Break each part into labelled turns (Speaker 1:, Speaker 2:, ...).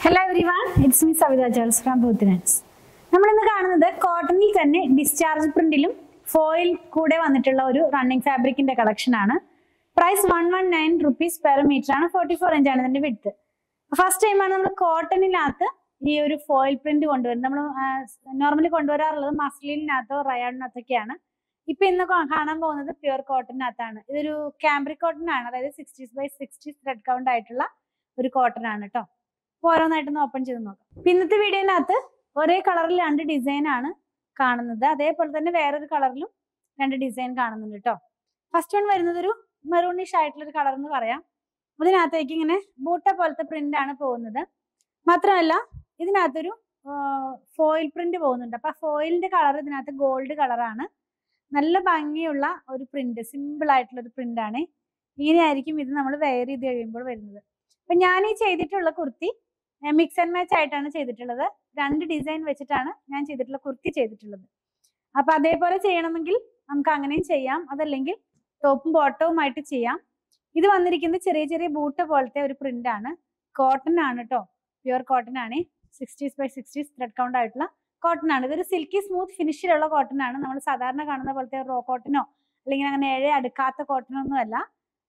Speaker 1: hello everyone it's me Savitha ജോൾസ് from ബൂത്തിനൻസ് നമ്മളിന്ന് കാണുന്നത് കോട്ടണിൽ തന്നെ ഡിസ്ചാർജ് പ്രിന്റിലും ഫോയിൽ കൂടെ വന്നിട്ടുള്ള ഒരു റണ്ണിങ് ഫാബ്രിക്കിന്റെ കളക്ഷൻ ആണ് price one one nine rupees per metre ആണ് ഫോർട്ടി ഫോർ ഇഞ്ച് ആണ് ഇതിന്റെ വിഡ്ത്ത് ഫസ്റ്റ് ടൈമാണ് നമ്മൾ കോട്ടണിനകത്ത് ഈ ഒരു ഫോയിൽ പ്രിന്റ് കൊണ്ടുവരുന്നത് നമ്മൾ നോർമലി കൊണ്ടുവരാറുള്ളത് മസ്ലിനകത്തോ റയോണിനകത്തൊക്കെയാണ് ഇപ്പൊ ഇന്ന് കാ- കാണാൻ പോകുന്നത് പ്യുവർ കോട്ടണിനകത്താണ് ഇതൊരു ക്യാമ്പ്രിക് കോട്ടൺ ആണ് അതായത് sixties by sixties thread count ആയിട്ടുള്ള ഒരു കോട്ടൺ ആണ് കേട്ടോ അപ്പൊ ഓരോന്നായിട്ടൊന്ന് ഓപ്പൺ ചെയ്ത് നോക്കാം ഇപ്പൊ ഇന്നത്തെ വീഡിയോനകത്ത് ഒരേ കളറിൽ രണ്ട് ഡിസൈൻ ആണ് കാണുന്നത് അതേപോലെ തന്നെ വേറൊരു കളറിലും രണ്ട് ഡിസൈൻ കാണുന്നുണ്ട് കേട്ടോ ഫസ്റ്റ് വൺ വരുന്നത് ഒരു മെറൂണിഷ് ആയിട്ടുള്ള ഒരു കളർ എന്ന് പറയാം അതിനകത്തേക്ക് ഇങ്ങനെ ബൂട്ട പോലത്തെ പ്രിന്റ് ആണ് പോകുന്നത് മാത്രമല്ല ഇതിനകത്തൊരു ഫോയിൽ പ്രിന്റ് പോകുന്നുണ്ട് അപ്പൊ ആ ഫോയിലിന്റെ കളർ ഇതിനകത്ത് ഗോൾഡ് കളറാണ് നല്ല ഭംഗിയുള്ള ഒരു പ്രിന്റ് സിമ്പിൾ ആയിട്ടുള്ള ഒരു പ്രിന്റ് ആണ് ഇങ്ങനെയായിരിക്കും ഇത് നമ്മൾ വെയർ ചെയ്ത് കഴിയുമ്പോൾ വരുന്നത് അപ്പൊ ഞാൻ ഈ ചെയ്തിട്ടുള്ള കുർത്തി മിക്സ് ആൻഡ് മാച്ച് ആയിട്ടാണ് ചെയ്തിട്ടുള്ളത് രണ്ട് ഡിസൈൻ വെച്ചിട്ടാണ് ഞാൻ ചെയ്തിട്ടുള്ള കുർത്തി ചെയ്തിട്ടുള്ളത് അപ്പൊ അതേപോലെ ചെയ്യണമെങ്കിൽ നമുക്ക് അങ്ങനെയും ചെയ്യാം അതല്ലെങ്കിൽ ടോപ്പും ബോട്ടവും ആയിട്ട് ചെയ്യാം ഇത് വന്നിരിക്കുന്നത് ചെറിയ ചെറിയ ബൂട്ട് പോലത്തെ ഒരു പ്രിന്റ് ആണ് കോട്ടൺ ആണ് കേട്ടോ പ്യുവർ കോട്ടൺ ആണ് sixties by sixties thread count ആയിട്ടുള്ള കോട്ടൺ ആണ് ഇതൊരു സിൽക്കി സ്മൂത്ത് ഫിനിഷിലുള്ള കോട്ടൺ ആണ് നമ്മൾ സാധാരണ കാണുന്ന പോലത്തെ റോ കോട്ടനോ അല്ലെങ്കിൽ അങ്ങനെ ഏഴ് അടുക്കാത്ത കോട്ടൺ ഒന്നും അല്ല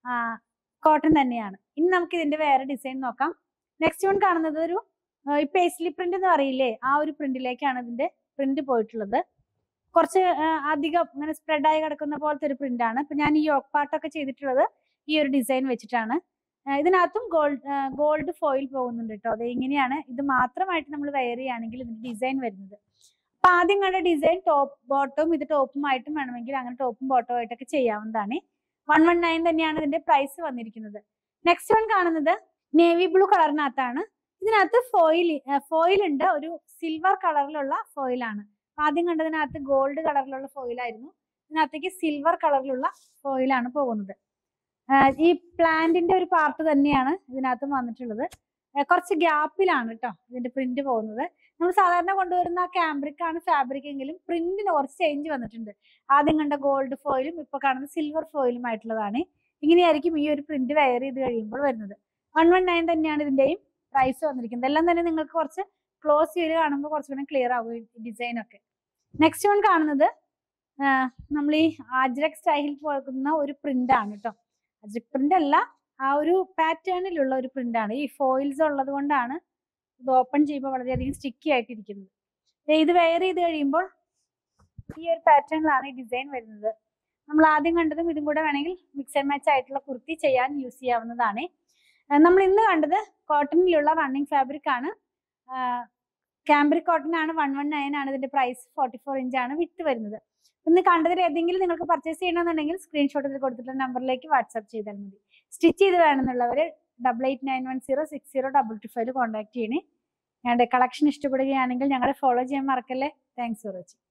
Speaker 1: കോട്ടൺ തന്നെയാണ് ഇനി നമുക്ക് ഇതിന്റെ വേറെ ഡിസൈൻ നോക്കാം നെക്സ്റ്റ് വൺ കാണുന്നത് ഒരു ആ, ഈ പേസ്ലി പ്രിന്റ് എന്ന് പറയില്ലേ ആ ഒരു പ്രിന്റിലേക്കാണ് ഇതിന്റെ പ്രിന്റ് പോയിട്ടുള്ളത് കുറച്ച് ആ, അധികം ഇങ്ങനെ സ്പ്രെഡ് ആയി കിടക്കുന്ന പോലത്തെ ഒരു പ്രിന്റ് ആണ് ഇപ്പൊ ഞാൻ ഈ യോക്ക് പാർട്ടൊക്കെ ചെയ്തിട്ടുള്ളത് ഈ ഒരു ഡിസൈൻ വെച്ചിട്ടാണ് ആ, ഇതിനകത്തും ഗോൾഡ് ഗോൾഡ് ഫോയിൽ പോകുന്നുണ്ട് കേട്ടോ അത് ഇങ്ങനെയാണ് ഇത് മാത്രമായിട്ട് നമ്മൾ വെയർ ചെയ്യുകയാണെങ്കിൽ ഇതിന്റെ ഡിസൈൻ വരുന്നത് അപ്പൊ ആദ്യം കണ്ട ഡിസൈൻ ടോപ്പ് ബോട്ടവും ഇത് ടോപ്പുമായിട്ടും വേണമെങ്കിൽ അങ്ങനെ ടോപ്പും ബോട്ടവും ആയിട്ടൊക്കെ ചെയ്യാവുന്നതാണ് വൺ വൺ നയൻ തന്നെയാണ് ഇതിന്റെ പ്രൈസ് വന്നിരിക്കുന്നത് നെക്സ്റ്റ് വൺ കാണുന്നത് നേവി ബ്ലൂ കളറിനകത്താണ് ഇതിനകത്ത് ഫോയിൽ ഫോയിൽ ഉണ്ട് ഒരു സിൽവർ കളറിലുള്ള ഫോയിലാണ് ആദ്യം കണ്ടതിനകത്ത് ഗോൾഡ് കളറിലുള്ള ഫോയിലായിരുന്നു ഇതിനകത്തേക്ക് സിൽവർ കളറിലുള്ള ഫോയിലാണ് പോകുന്നത് ആഹ് ഈ പ്ലാന്റിന്റെ ഒരു പാർട്ട് തന്നെയാണ് ഇതിനകത്തും വന്നിട്ടുള്ളത് ആഹ് കുറച്ച് ഗ്യാപ്പിലാണ് കേട്ടോ ഇതിന്റെ പ്രിന്റ് പോകുന്നത് നമ്മൾ സാധാരണ കൊണ്ടുവരുന്ന ക്യാമ്പ്രിക് ആണ് ഫാബ്രിക് എങ്കിലും പ്രിന്റിന് കുറച്ച് ചേഞ്ച് വന്നിട്ടുണ്ട് ആദ്യം കണ്ട ഗോൾഡ് ഫോയിലും ഇപ്പൊ കാണുന്ന സിൽവർ ഫോയിലും ആയിട്ടുള്ളതാണ് ഇങ്ങനെയായിരിക്കും ഈ ഒരു പ്രിന്റ് വെയർ ചെയ്ത് കഴിയുമ്പോൾ വരുന്നത് വൺ വൺ നയൻ തന്നെയാണ് ഇതിന്റെയും പ്രൈസ് വന്നിരിക്കുന്നത് എല്ലാം തന്നെ നിങ്ങൾക്ക് കുറച്ച് ക്ലോസ് ചെയ്ത് കാണുമ്പോൾ കുറച്ചുകൂടെ ക്ലിയർ ആകും ഈ ഡിസൈൻ ഒക്കെ നെക്സ്റ്റ് വൺ കാണുന്നത് നമ്മൾ ഈ ആജ്രക് സ്റ്റൈലിൽ പോകുന്ന ഒരു പ്രിന്റ് ആണ് കേട്ടോ അജ്രക് പ്രിന്റ് അല്ല ആ ഒരു പാറ്റേണിലുള്ള ഒരു പ്രിന്റ് ആണ് ഈ ഫോയിൽസ് ഉള്ളത് കൊണ്ടാണ് ഇത് ഓപ്പൺ ചെയ്യുമ്പോൾ വളരെയധികം സ്റ്റിക്കി ആയിട്ടിരിക്കുന്നത് ദേ ഇത് വെയർ ചെയ്ത് കഴിയുമ്പോൾ ഈ ഒരു പാറ്റേണിലാണ് ഈ ഡിസൈൻ വരുന്നത് നമ്മൾ ആദ്യം കണ്ടതും ഇതും കൂടെ വേണമെങ്കിൽ മിക്സ് ആൻഡ് മാച്ച് ആയിട്ടുള്ള കുർത്തി ചെയ്യാൻ യൂസ് ചെയ്യാവുന്നതാണ് ആഹ് നമ്മൾ ഇന്ന് കണ്ടത് കോട്ടണിലുള്ള റണ്ണിങ് ഫാബ്രിക് ആണ് ക്യാമ്പ്രിക് കോട്ടൺ ആണ് വൺ വൺ നയൻ ആണ് ഇതിന്റെ പ്രൈസ് ഫോർട്ടി ഫോർ ഇഞ്ച് ആണ് വിട്ട് വരുന്നത് ഇന്ന് കണ്ടതിൽ ഏതെങ്കിലും നിങ്ങൾക്ക് പർച്ചേസ് ചെയ്യണമെന്നുണ്ടെങ്കിൽ സ്ക്രീൻഷോട്ട് ഇതിൽ കൊടുത്തിട്ടുള്ള നമ്പറിലേക്ക് വാട്സ്ആപ്പ് ചെയ്താൽ മതി സ്റ്റിച്ച് ചെയ്ത് വേണമെന്നുള്ളവർ double eight nine one zero six zero double two five contact ചെയ്യണേ ഞങ്ങളുടെ കളക്ഷൻ ഇഷ്ടപ്പെടുകയാണെങ്കിൽ ഞങ്ങളെ ഫോളോ ചെയ്യാൻ മറക്കല്ലേ താങ്ക്സ് ഫോർ വാച്ചിങ്